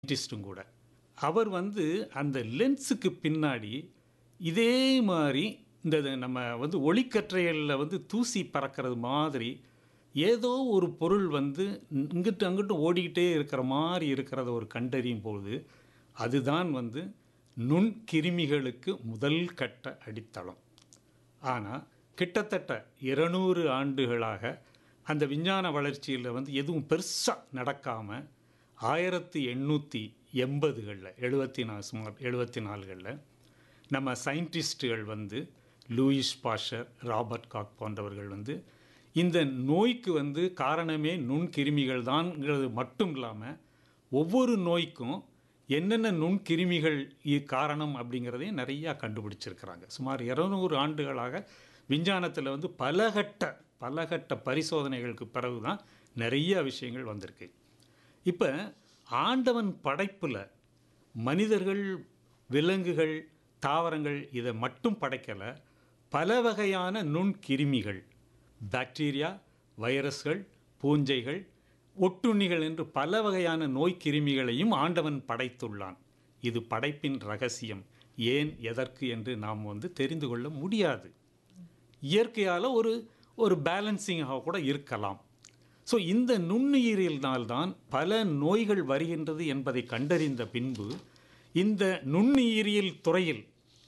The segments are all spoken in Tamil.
சயின்டிஸ்ட்டும் கூட அவர் வந்து அந்த லென்ஸுக்கு பின்னாடி இதே மாதிரி இந்த இது நம்ம வந்து ஒளிக்கற்றைகளில் வந்து தூசி பறக்கிறது மாதிரி ஏதோ ஒரு பொருள் வந்து இங்கிட்டு அங்கிட்டு ஓடிக்கிட்டே இருக்கிற மாதிரி இருக்கிறத ஒரு கண்டறியும் பொழுது அதுதான் வந்து நுண்கிருமிகளுக்கு முதல் கட்ட அடித்தளம் ஆனால் கிட்டத்தட்ட இருநூறு ஆண்டுகளாக அந்த விஞ்ஞான வளர்ச்சியில் வந்து எதுவும் பெருசாக நடக்காமல் ஆயிரத்தி எண்ணூற்றி எண்பதுகளில் எழுபத்தி நாலு சுமார் எழுபத்தி நாலுகளில் நம்ம சயின்டிஸ்ட்டுகள் வந்து லூயிஸ் பாஷர் ராபர்ட் காக் போன்றவர்கள் வந்து இந்த நோய்க்கு வந்து காரணமே நுண்கிருமிகள் தான்ங்கிறது மட்டும் இல்லாமல் ஒவ்வொரு நோய்க்கும் என்னென்ன நுண்கிருமிகள் இ- காரணம் அப்படிங்கிறதையும் நிறையா கண்டுபிடிச்சிருக்கிறாங்க சுமார் இருநூறு ஆண்டுகளாக விஞ்ஞானத்தில் வந்து பலகட்ட பலகட்ட பரிசோதனைகளுக்கு பிறகு தான் நிறைய விஷயங்கள் வந்திருக்கு இப்போ ஆண்டவன் படைப்பில் மனிதர்கள் விலங்குகள் தாவரங்கள் இதை மட்டும் படைக்கலை பல வகையான நுண்கிருமிகள் பாக்டீரியா வைரஸ்கள் பூஞ்சைகள் ஒட்டுண்ணிகள் என்று பல வகையான நோய் கிருமிகளையும் ஆண்டவன் படைத்துள்ளான் இது படைப்பின் ரகசியம் ஏன் எதற்கு என்று நாம் வந்து தெரிந்து கொள்ள முடியாது இயற்கையால் ஒரு ஒரு பேலன்சிங்காக கூட இருக்கலாம் ஸோ இந்த நுண்ணுயிரில்னால்தான் பல நோய்கள் வருகின்றது என்பதை கண்டறிந்த பின்பு இந்த நுண்ணுயிரியல் துறையில்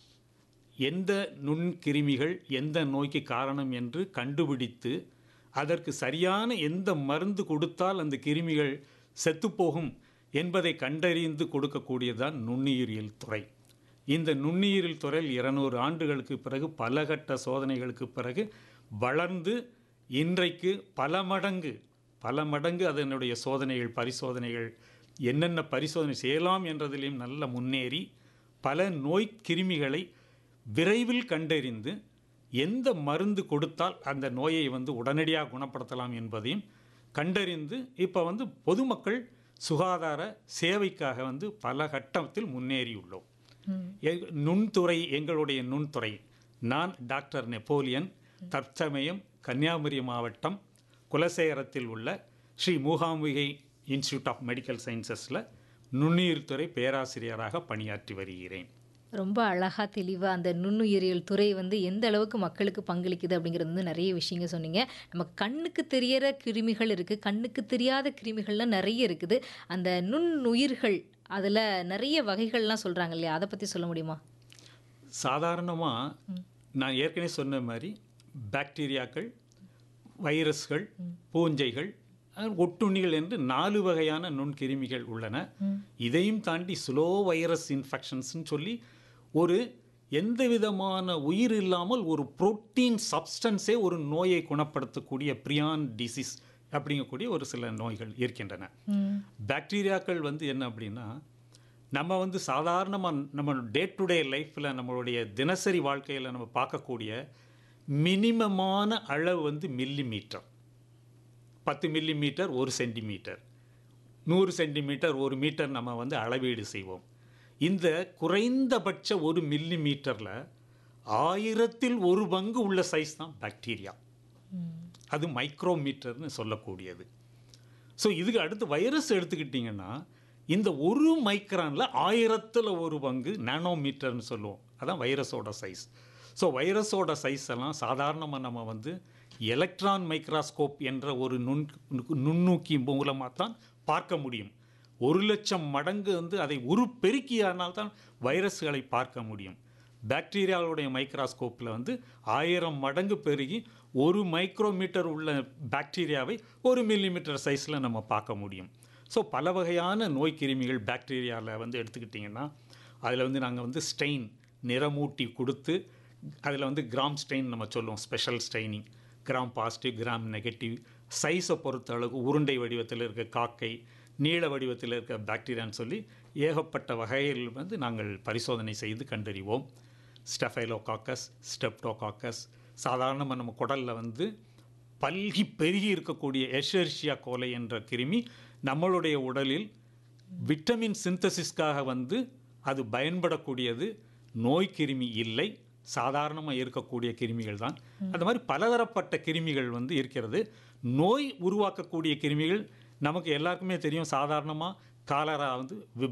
எந்த நுண்கிருமிகள் எந்த நோய்க்கு காரணம் என்று கண்டுபிடித்து அதற்கு சரியான எந்த மருந்து கொடுத்தால் அந்த கிருமிகள் செத்துப்போகும் என்பதை கண்டறிந்து கொடுக்கக்கூடியதுதான் நுண்ணுயிரியல் துறை இந்த நுண்ணுயிரியல் துறையில் இருநூறு ஆண்டுகளுக்கு பிறகு பல கட்ட சோதனைகளுக்கு பிறகு வளர்ந்து இன்றைக்கு பல மடங்கு பல மடங்கு அதனுடைய சோதனைகள் பரிசோதனைகள் என்னென்ன பரிசோதனை செய்யலாம் என்றதிலையும் நல்ல முன்னேறி பல நோய் கிருமிகளை விரைவில் கண்டறிந்து எந்த மருந்து கொடுத்தால் அந்த நோயை வந்து உடனடியாக குணப்படுத்தலாம் என்பதையும் கண்டறிந்து இப்போ வந்து பொதுமக்கள் சுகாதார சேவைக்காக வந்து பல கட்டத்தில் முன்னேறியுள்ளோம் எ- நுண்துறை எங்களுடைய நுண்துறை நான் டாக்டர் நெப்போலியன் தற்சமயம் கன்னியாகுமரி மாவட்டம் குலசேகரத்தில் உள்ள Sri Mookambika institute of medical சயின்சஸில் நுண்ணுயிர் துறை பேராசிரியராக பணியாற்றி வருகிறேன் ரொம்ப அழகாக தெளிவாக அந்த நுண்ணுயிரியல் துறை வந்து எந்த அளவுக்கு மக்களுக்கு பங்களிக்குது அப்படிங்கிறது வந்து நிறைய விஷயங்கள் சொன்னீங்க நம்ம கண்ணுக்கு தெரியற கிருமிகள் இருக்குது கண்ணுக்கு தெரியாத கிருமிகள்லாம் நிறைய இருக்குது அந்த நுண்ணுயிர்கள் அதில் நிறைய வகைகள்லாம் சொல்கிறாங்க இல்லையா அதை பற்றி சொல்ல முடியுமா சாதாரணமாக நான் ஏற்கனவே சொன்ன மாதிரி பாக்டீரியாக்கள் வைரஸ்கள் பூஞ்சைகள் அஹ், ஒட்டுண்ணிகள் என்று நாலு வகையான நுண்கிருமிகள் உள்ளன இதையும் தாண்டி ஸ்லோ வைரஸ் இன்ஃபெக்ஷன்ஸ்னு சொல்லி ஒரு எந்த விதமான உயிர் இல்லாமல் ஒரு புரோட்டீன் சப்ஸ்டன்ஸே ஒரு நோயை குணப்படுத்தக்கூடிய பிரியான் டிசீஸ் அப்படிங்கக்கூடிய ஒரு சில நோய்கள் இருக்கின்றன பாக்டீரியாக்கள் வந்து என்ன அப்படின்னா நம்ம வந்து சாதாரணமாக நம்ம டே டு டே லைஃப்பில் நம்மளுடைய தினசரி வாழ்க்கையில் நம்ம பார்க்கக்கூடிய மினிமமான அளவு வந்து மில்லி மீட்டர் பத்து மில்லி மீட்டர் ஒரு சென்டிமீட்டர் நூறு சென்டிமீட்டர் ஒரு மீட்டர் நம்ம வந்து அளவீடு செய்வோம் இந்த குறைந்தபட்ச ஒரு மில்லி மீட்டரில் ஆயிரத்தில் ஒரு பங்கு உள்ள சைஸ் தான் பாக்டீரியா அது மைக்ரோமீட்டர்னு சொல்லக்கூடியது ஸோ இதுக்கு அடுத்து வைரஸ் எடுத்துக்கிட்டிங்கன்னா இந்த ஒரு மைக்ரானில் ஆயிரத்தில் ஒரு பங்கு நானோமீட்டர்னு சொல்லுவோம் அதான் வைரஸோட சைஸ் ஸோ வைரஸோட சைஸ் எல்லாம் சாதாரணமாக நம்ம வந்து எலக்ட்ரான் மைக்ராஸ்கோப் என்ற ஒரு நுண் நுண்ணூக்கி மூலமாக தான் பார்க்க முடியும் ஒரு லட்சம் மடங்கு வந்து அதை உரு பெருக்கியானால் தான் வைரஸ்களை பார்க்க முடியும் பாக்டீரியாவுடைய மைக்ராஸ்கோப்பில் வந்து ஆயிரம் மடங்கு பெருகி ஒரு மைக்ரோமீட்டர் உள்ள பாக்டீரியாவை ஒரு மில்லிமீட்டர் சைஸில் நம்ம பார்க்க முடியும் ஸோ பல வகையான நோய் கிருமிகள் பாக்டீரியாவில் வந்து எடுத்துக்கிட்டிங்கன்னா அதில் வந்து நாங்கள் வந்து ஸ்டெயின் நிறமூட்டி கொடுத்து அதில் வந்து கிராம் ஸ்டெயின் நம்ம சொல்லுவோம் special staining gram positive gram negative சைஸை பொறுத்த அளவுக்கு உருண்டை வடிவத்தில் இருக்க காக்கை நீள வடிவத்தில் இருக்க பாக்டீரியான்னு சொல்லி ஏகப்பட்ட வகையில் வந்து நாங்கள் பரிசோதனை செய்து கண்டறிவோம் ஸ்டெஃபைலோகாக்கஸ் ஸ்டெப்டோகாக்கஸ் சாதாரணமாக நம்ம குடலில் வந்து பல்கி பெருகி இருக்கக்கூடிய எஷெர்ஷியா கோலை என்ற கிருமி நம்மளுடைய உடலில் விட்டமின் சிந்தசிஸ்க்காக வந்து அது பயன்படக்கூடியது நோய் கிருமி இல்லை சாதாரணமாக இருக்கக்கூடிய கிருமிகள் தான் அந்த மாதிரி பலதரப்பட்ட கிருமிகள் வந்து இருக்கிறது நோய் உருவாக்கக்கூடிய கிருமிகள் நமக்கு எல்லாருக்குமே தெரியும் சாதாரணமாக காலரா வந்து